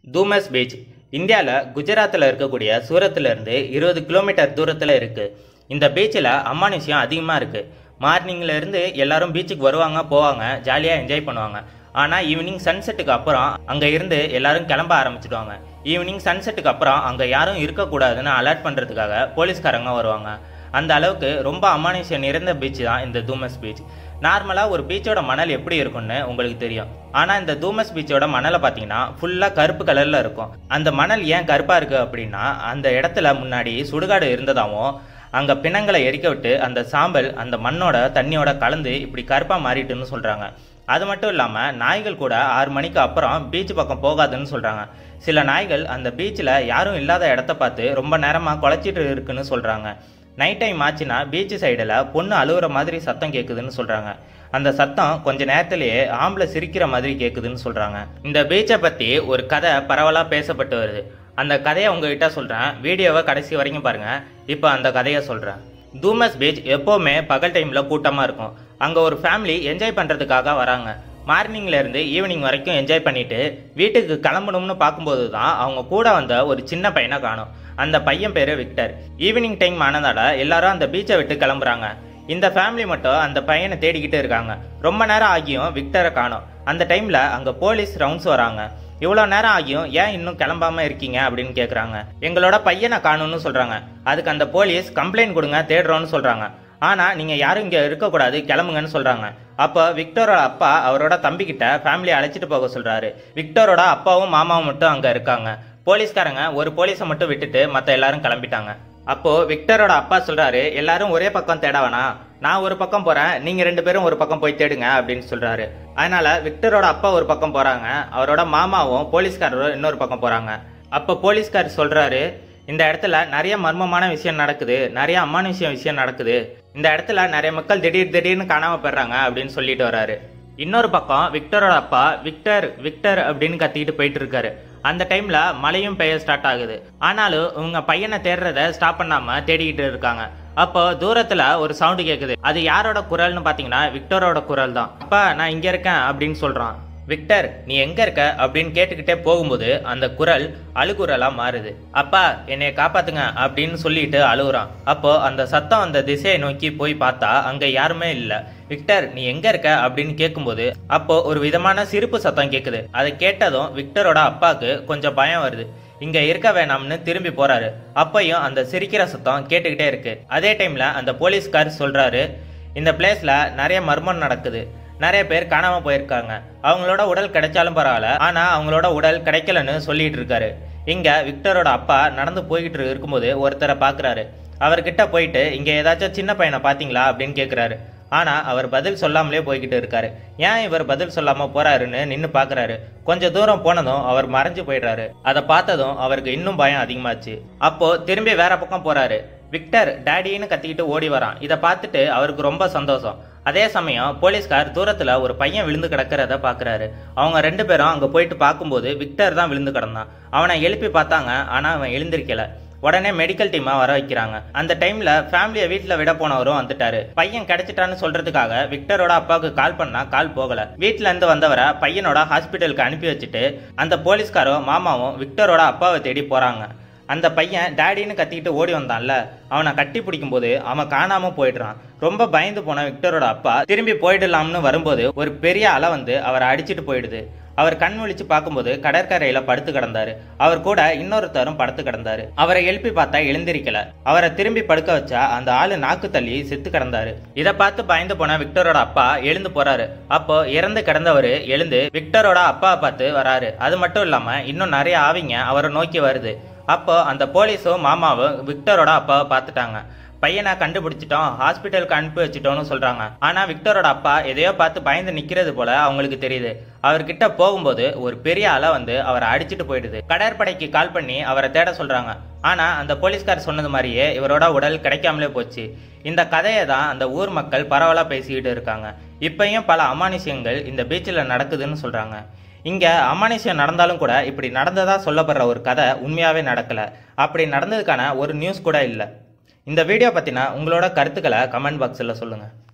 தூமஸ் beach இந்தியாவில் குஜராத்தில் இருக்கக்கூடிய சூரத்துல இருந்து இருபது கிலோமீட்டர் தூரத்தில் இருக்குது இந்த பீச்சில் அமானுஷ்யம் அதிகமாக இருக்குது மார்னிங்ல இருந்து எல்லாரும் பீச்சுக்கு வருவாங்க போவாங்க ஜாலியாக என்ஜாய் பண்ணுவாங்க ஆனால் ஈவினிங் சன்செட்டுக்கு அப்புறம் அங்கே இருந்து எல்லாரும் கிளம்ப ஆரம்பிச்சிடுவாங்க ஈவினிங் சன்செட்டுக்கு அப்புறம் அங்கே யாரும் இருக்கக்கூடாதுன்னு அலர்ட் பண்ணுறதுக்காக போலீஸ்காரங்க வருவாங்க அந்த அளவுக்கு ரொம்ப அமானுஷ்யம் நிறைந்த பீச் தான் இந்த தூமஸ் பீச் நார்மலாக ஒரு பீச்சோட மணல் எப்படி இருக்கும்னு உங்களுக்கு தெரியும் ஆனால் இந்த தூமஸ் பீச்சோட மணலை பார்த்தீங்கன்னா ஃபுல்லாக கருப்பு கலரில் இருக்கும் அந்த மணல் ஏன் கருப்பாக இருக்குது அப்படின்னா அந்த இடத்துல முன்னாடி சுடுகாடு இருந்ததாகவும் அங்கே பிணங்களை எரிக்க விட்டு அந்த சாம்பல் அந்த மண்ணோட தண்ணியோட கலந்து இப்படி கருப்பாக மாறிட்டுன்னு சொல்கிறாங்க அது மட்டும் இல்லாமல் நாய்கள் கூட ஆறு மணிக்கு அப்புறம் பீச் பக்கம் போகாதுன்னு சொல்கிறாங்க சில நாய்கள் அந்த பீச்சில் யாரும் இல்லாத இடத்த பார்த்து ரொம்ப நேரமாக குலைச்சிட்டு இருக்குன்னு சொல்கிறாங்க நைட் டைம் ஆச்சுன்னா பீச் சைடில் பொண்ணு அழுகுற மாதிரி சத்தம் கேட்குதுன்னு சொல்கிறாங்க அந்த சத்தம் கொஞ்ச நேரத்திலேயே ஆம்பளை சிரிக்கிற மாதிரி கேட்குதுன்னு சொல்கிறாங்க இந்த பீச்சை பற்றி ஒரு கதை பரவலாக பேசப்பட்டு வருது அந்த கதையை உங்ககிட்ட சொல்கிறேன் வீடியோவை கடைசி வரைக்கும் பாருங்கள் இப்போ அந்த கதையை சொல்கிறேன் தூமஸ் பீச் எப்போவுமே பகல் டைமில் கூட்டமாக இருக்கும் அங்கே ஒரு ஃபேமிலி என்ஜாய் பண்ணுறதுக்காக வராங்க மார்னிங்ல இருந்து ஈவினிங் வரைக்கும் என்ஜாய் பண்ணிட்டு வீட்டுக்கு கிளம்பணும்னு பார்க்கும்போது தான் அவங்க கூட வந்த ஒரு சின்ன பையனை காணும் அந்த பையன் பேரு விக்டர் ஈவினிங் டைம் ஆனதால எல்லாரும் அந்த பீச்சை விட்டு கிளம்புறாங்க இந்த ஃபேமிலி மட்டும் அந்த பையனை தேடிக்கிட்டு இருக்காங்க ரொம்ப நேரம் ஆகியும் விக்டரை காணும் அந்த டைம்ல அங்க போலீஸ் ரவுண்ட்ஸ் வராங்க இவ்வளோ நேரம் ஆகியும் ஏன் இன்னும் கிளம்பாம இருக்கீங்க அப்படின்னு கேட்குறாங்க எங்களோட பையனை காணும்னு சொல்றாங்க அதுக்கு அந்த போலீஸ் கம்ப்ளைண்ட் கொடுங்க தேடுறோம்னு சொல்றாங்க ஆனா நீங்க யாரும் இங்க இருக்கக்கூடாது கிளம்புங்கன்னு சொல்றாங்க அப்போ விக்டரோட அப்பா அவரோட தம்பிக்கிட்ட ஃபேமிலியை அழைச்சிட்டு போக சொல்றாரு விக்டரோட அப்பாவும் மாமாவும் மட்டும் அங்க இருக்காங்க போலீஸ்காரங்க ஒரு போலீஸை மட்டும் விட்டுட்டு மற்ற எல்லாரும் கிளம்பிட்டாங்க அப்போ விக்டரோட அப்பா சொல்றாரு எல்லாரும் ஒரே பக்கம் தேட வேணாம் நான் ஒரு பக்கம் போறேன் நீங்க ரெண்டு பேரும் ஒரு பக்கம் போய் தேடுங்க அப்படின்னு சொல்றாரு அதனால விக்டரோட அப்பா ஒரு பக்கம் போறாங்க அவரோட மாமாவும் போலீஸ்காரரும் இன்னொரு பக்கம் போறாங்க அப்போ போலீஸ்கார் சொல்றாரு இந்த இடத்துல நிறைய மர்மமான விஷயம் நடக்குது நிறைய அமானுஷ்யம் விஷயம் நடக்குது இந்த இடத்துல நிறைய மக்கள் திடீர் திடீர்னு காணாம போயிடுறாங்க அப்படின்னு சொல்லிட்டு வராரு இன்னொரு பக்கம் விக்டரோட அப்பா விக்டர் விக்டர் அப்படின்னு கத்திக்கிட்டு போயிட்டு இருக்காரு அந்த டைம்ல மழையும் பெய்ய ஸ்டார்ட் ஆகுது ஆனாலும் இவங்க பையனை தேடுறத ஸ்டாப் பண்ணாம தேடிக்கிட்டு இருக்காங்க அப்போ தூரத்துல ஒரு சவுண்டு கேக்குது அது யாரோட குரல்னு பாத்தீங்கன்னா விக்டரோட குரல் தான் அப்பா நான் இங்க இருக்கேன் அப்படின்னு சொல்றான் விக்டர் நீ எங்க இருக்க அப்படின்னு கேட்டுக்கிட்டே போகும்போது அந்த குரல் அழுகுரலா மாறுது அப்பா என்னைய காப்பாத்துங்க அப்படின்னு சொல்லிட்டு அழுகுறான் அப்போ அந்த சத்தம் அந்த திசையை நோக்கி போய் பார்த்தா அங்க யாருமே இல்ல விக்டர் நீ எங்க இருக்க அப்படின்னு கேட்கும்போது அப்போ ஒரு விதமான சிரிப்பு சத்தம் கேக்குது அதை கேட்டதும் விக்டரோட அப்பாவுக்கு கொஞ்சம் பயம் வருது இங்க இருக்க வேணாம்னு திரும்பி போறாரு அப்பையும் அந்த சிரிக்கிற சத்தம் கேட்டுக்கிட்டே இருக்கு அதே டைம்ல அந்த போலீஸ்கார் சொல்றாரு இந்த பிளேஸ்ல நிறைய மர்மம் நடக்குது நிறைய பேர் காணாம போயிருக்காங்க அவங்களோட உடல் கிடைச்சாலும் பரவாயில்ல ஆனா அவங்களோட உடல் கிடைக்கலன்னு சொல்லிட்டு இருக்காரு இங்க விக்டரோட அப்பா நடந்து போய்கிட்டு இருக்கும்போது ஒருத்தரை பாக்குறாரு அவர்கிட்ட போயிட்டு இங்க ஏதாச்சும் சின்ன பையனை பாத்தீங்களா அப்படின்னு கேக்குறாரு ஆனா அவர் பதில் சொல்லாமலே போய்கிட்டு இருக்காரு ஏன் இவர் பதில் சொல்லாம போறாருன்னு நின்னு பாக்குறாரு கொஞ்ச தூரம் போனதும் அவர் மறைஞ்சு போயிடுறாரு அதை பார்த்ததும் அவருக்கு இன்னும் பயம் அதிகமாச்சு அப்போ திரும்பி வேற பக்கம் போறாரு விக்டர் டேடின்னு கத்திக்கிட்டு ஓடி வரான் இதை பார்த்துட்டு அவருக்கு ரொம்ப சந்தோஷம் அதே சமயம் போலீஸ்கார் தூரத்துல ஒரு பையன் விழுந்து கிடக்கிறத பாக்குறாரு அவங்க ரெண்டு பேரும் அங்க போயிட்டு பார்க்கும்போது விக்டர் தான் விழுந்து கிடந்தான் அவனை எழுப்பி பார்த்தாங்க ஆனா அவன் எழுந்திருக்கல உடனே மெடிக்கல் டீமா வர வைக்கிறாங்க அந்த டைம்ல ஃபேமிலியை வீட்டுல விட போனவரும் வந்துட்டாரு பையன் கிடைச்சிட்டான்னு சொல்றதுக்காக விக்டரோட அப்பாவுக்கு கால் பண்ணா கால் போகல வீட்டுல இருந்து வந்தவரை பையனோட ஹாஸ்பிட்டலுக்கு அனுப்பி வச்சுட்டு அந்த போலீஸ்காரும் மாமாவும் விக்டரோட அப்பாவை தேடி போறாங்க அந்த பையன் டேடின்னு கத்திக்கிட்டு ஓடி வந்தான்ல அவனை கட்டி பிடிக்கும் போது அவன் காணாம போயிடுறான் ரொம்ப பயந்து போன விக்டரோட அப்பா திரும்பி போயிடலாம்னு வரும்போது ஒரு பெரிய அலை வந்து அவரை அடிச்சிட்டு போயிடுது அவர் கண் விழிச்சு பார்க்கும்போது கடற்கரையில படுத்து கிடந்தாரு அவர் கூட இன்னொருத்தரும் படுத்து கிடந்தாரு அவரை எழுப்பி பார்த்தா எழுந்திருக்கல அவரை திரும்பி படுக்க வச்சா அந்த ஆளு நாக்கு தள்ளி செத்து கிடந்தாரு இதை பார்த்து பயந்து போன விக்டரோட அப்பா எழுந்து போறாரு அப்போ இறந்து கிடந்தவர் எழுந்து விக்டரோட அப்பாவை பார்த்து வராரு அது மட்டும் இல்லாம இன்னும் நிறைய ஆவிங்க அவரை நோக்கி வருது அப்போ அந்த போலீஸும் மாமாவும் விக்டரோட அப்பாவை பார்த்துட்டாங்க பையனை கண்டுபிடிச்சிட்டோம் ஹாஸ்பிட்டலுக்கு அனுப்பி வச்சிட்டோம்னு சொல்றாங்க ஆனா விக்டரோட அப்பா எதையோ பார்த்து பயந்து நிக்கிறது போல அவங்களுக்கு தெரியுது அவர்கிட்ட போகும்போது ஒரு பெரிய அலை வந்து அவரை அடிச்சிட்டு போயிடுது கடற்படைக்கு கால் பண்ணி அவரை தேட சொல்றாங்க ஆனா அந்த போலீஸ்கார் சொன்னது மாதிரியே இவரோட உடல் கிடைக்காமலே போச்சு இந்த கதையை தான் அந்த ஊர் மக்கள் பரவலா பேசிக்கிட்டு இருக்காங்க இப்பயும் பல அமானுஷ்யங்கள் இந்த பீச்சில் நடக்குதுன்னு சொல்றாங்க இங்க அமானுஷ்யம் நடந்தாலும் கூட இப்படி நடந்ததா சொல்லப்படுற ஒரு கதை உண்மையாவே நடக்கல அப்படி நடந்ததுக்கான ஒரு நியூஸ் கூட இல்லை இந்த வீடியோ பத்தின உங்களோட கருத்துக்களை கமெண்ட் பாக்ஸில் சொல்லுங்க